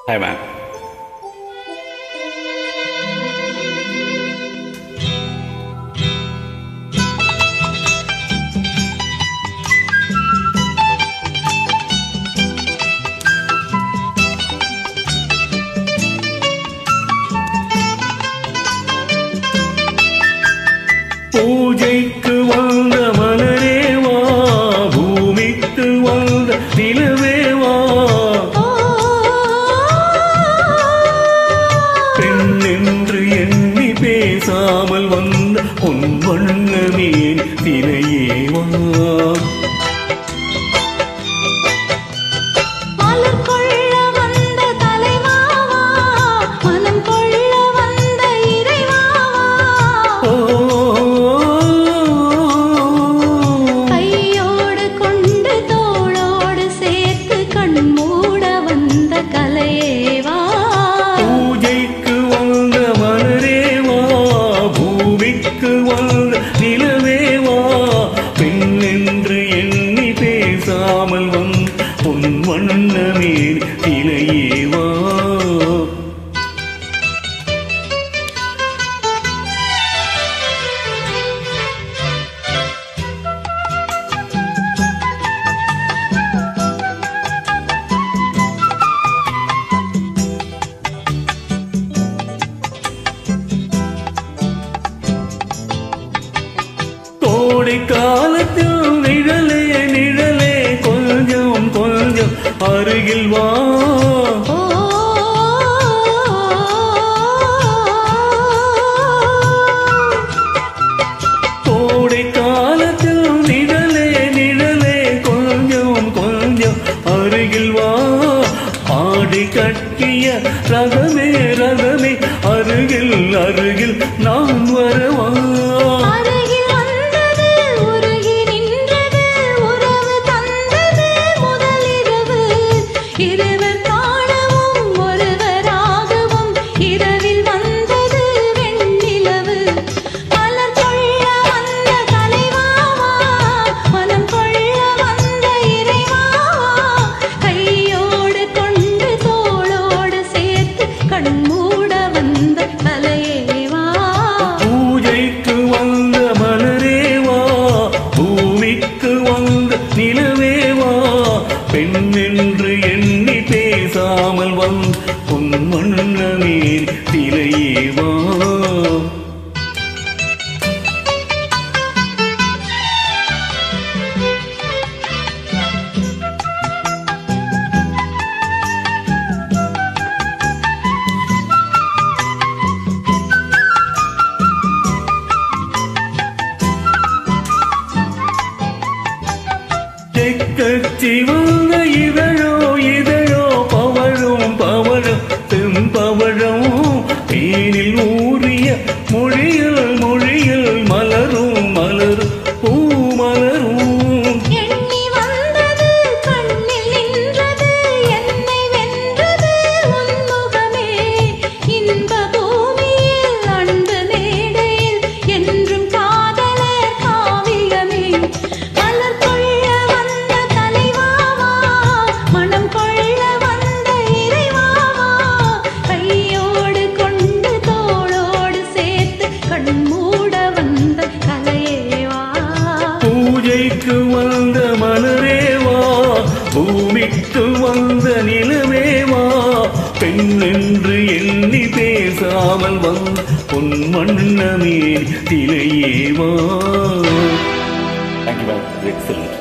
Hi, man. பூஜைக்கு வந்த மலரே வா பூமிக்கு வந்த நிலவே வா பெண் என்று எண்ணி பேசாமல் வந்த உன் வண்ணமேன் திரையே வா மலர் கொள்ள வந்த தலைவாவா மனம் கொள்ள வந்த இறைவாவா ஓ, கையோடு கொண்டு தோளோடு சேர்த்து கண் மூட வந்த கலையேவா பூஜைக்கு வந்த மலரே வா பூமிக்கு வந்த நிலவே வா பெண் என்று எண்ணி பேசாமல் வந்த உன் வண்ணமேன் திரையே வா கோடை காலத்தில் நிழலே நிழலே கொஞ்சம் கொஞ்சம் அருகில் வா ஓ கோடை காலத்தில் நிழலே நிழலே கொஞ்சம் கொஞ்சம் அருகில் வா ஆடி கட்டிய ரகமே ரகமே அருகில் அருகில் நான் வரவா அருகில் வந்தது உருகி நின்றது உறவு தந்தது முதலிரவு இருவர் காணவும் ஒருவராகவும் இரவில் வந்தது வெண்ணிலவு மலர் கொள்ள வந்த தலைவாவா மனம் கொள்ள வந்த இறைவாவா கையோடு கொண்டு தோளோடு சேர்த்து கண் மூட வந்த கலையேவா பூஜைக்கு வந்த மலரே வா பூமிக்கு வந்த நிலவே வா பெண் என்று எண்ணி பேசாமல் வந்த உன் மன்னமேல் திரையே வா சிவந்த இதழோ இதழோ பவழும் பவழும் தெம்பவழும் தேனில் ஊறிய மொழியில் மொழியில் மலரும் மலரும் பூ மலரும் எண்ணி வந்தது கண்ணில் நின்றது என்னை வென்றது உன்முகமே இன்ப பூமியில் அன்பு மேடையில் என்றும் காதலர் காவியமே மலர் கொள்ள வந்த தலைவாவா மனம் கொள்ள வந்த இறைவாவா கையோடு கொண்டு தோளோடு சேர்த்து கண் மூட வந்த கலையேவா பூஜைக்கு வந்த மலரே வா பூமிக்கு வந்த நிலவே வா பெண் என்று எண்ணி பேசாமல் வந்த பொன் மன்னமே திரையே வா தேங்க்யூ மேம் எக்ஸலன்ட்